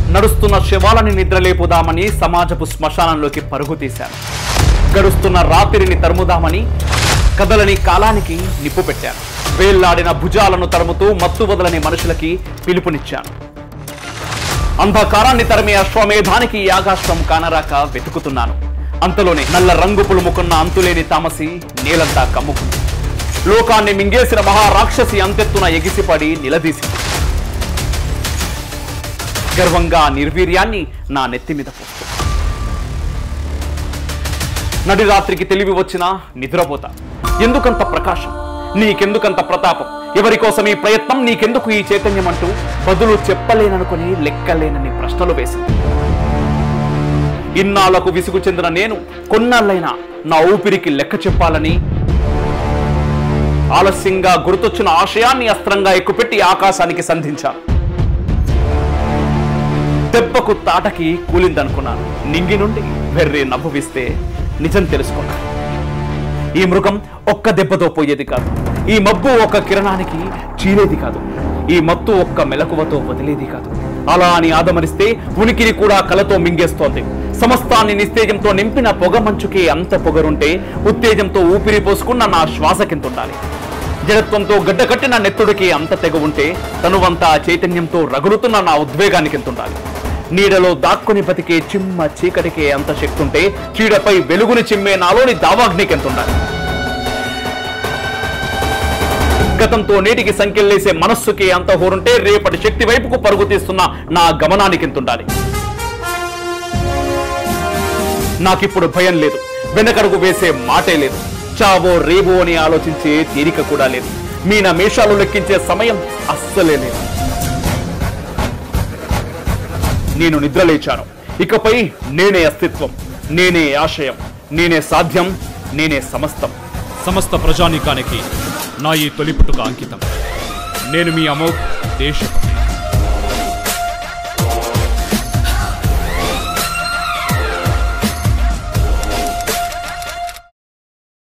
నడుస్తున్న శవాలని నిద్రలేపుదామని సమాజపు శ్మశానంలోకి పరుగు తీశాను గడుస్తున్న రాత్రిని తరుముదామని కదలని కాలానికి నిప్పు పెట్టాను వేళ్లాడిన భుజాలను తరుముతూ మత్తు వదలని మనుషులకి పిలుపునిచ్చాను అంధకారాన్ని తరిమే అశ్వమేధానికి యాగాశ్వం కానరాక వెతుకుతున్నాను అంతలోనే నల్ల రంగు పులుముకున్న అంతులేని తామసి నేలంతా కమ్ముకుంది లోకాన్ని మింగేసిన మహారాక్షసి అంతెత్తున ఎగిసిపడి నిలదీసింది గర్వంగా ఆ నిర్వీర్యాన్ని నా నెత్తి మీద పోస్తూ నడి రాత్రికి తెలివి వచ్చినా నిద్రపోతా ఎందుకంత ప్రకాశం నీకెందుకంత ప్రతాపం ఎవరి కోసం ఈ ప్రయత్నం నీకెందుకు ఈ చైతన్యం అంటూ బదులు చెప్పలేననుకుని లెక్కలేనని ప్రశ్నలు వేసింది ఇన్నాళ్లకు విసుగు చెందిన నేను కొన్నాళ్ళైనా నా ఊపిరికి లెక్క చెప్పాలని ఆలస్యంగా గుర్తొచ్చిన ఆశయాన్ని అస్త్రంగా ఎక్కుపెట్టి ఆకాశానికి సంధించాను దెబ్బకు తాటకి కూలిందనుకున్నాను నింగి నుండి వెర్రి నవ్వు వీస్తే నిజం తెలుసుకున్నాను ఈ మృగం ఒక్క దెబ్బతో పోయేది కాదు ఈ మబ్బు ఒక్క కిరణానికి చీలేది కాదు ఈ మత్తు ఒక్క మెలకువతో వదిలేది కాదు అలా అని ఆదమరిస్తే ఉనికిని కూడా కలతో మింగేస్తోంది సమస్తాన్ని నిస్తేజంతో నింపిన పొగ మంచుకి అంత పొగరుంటే ఉత్తేజంతో ఊపిరి పోసుకున్న నా శ్వాసకింతుండాలి జడత్వంతో గడ్డకట్టిన నెత్తుడికి అంత తెగ ఉంటే తనువంతా చైతన్యంతో రగులుతున్న నా ఉద్వేగానికి ఎంతుండాలి నీడలో దాక్కుని బతికే చిమ్మ చీకటికే అంత శక్తి ఉంటే చీడపై వెలుగుని చిమ్మే నాలోని దావాగ్నికి ఎంతుండాలి గతంతో నేటికి సంఖ్యలేసే మనస్సుకి అంత హోరుంటే రేపటి శక్తి వైపుకు పరుగు తీస్తున్న నా గమనానికి ఎంతుండాలి నాకిప్పుడు భయం లేదు వెనకడుగు వేసే మాటే లేదు చావో రేవో అని ఆలోచించే తీరిక కూడా లేదు మీన మేషాలు లెక్కించే సమయం అస్సలే లేదు నేను నిద్రలేచాను ఇకపై నేనే అస్తిత్వం నేనే ఆశయం నేనే సాధ్యం నేనే సమస్తం సమస్త ప్రజానీకానికి నా ఈ తొలి పుట్టుక అంకితం నేను మీ అమోఘ్ దేశభక్తి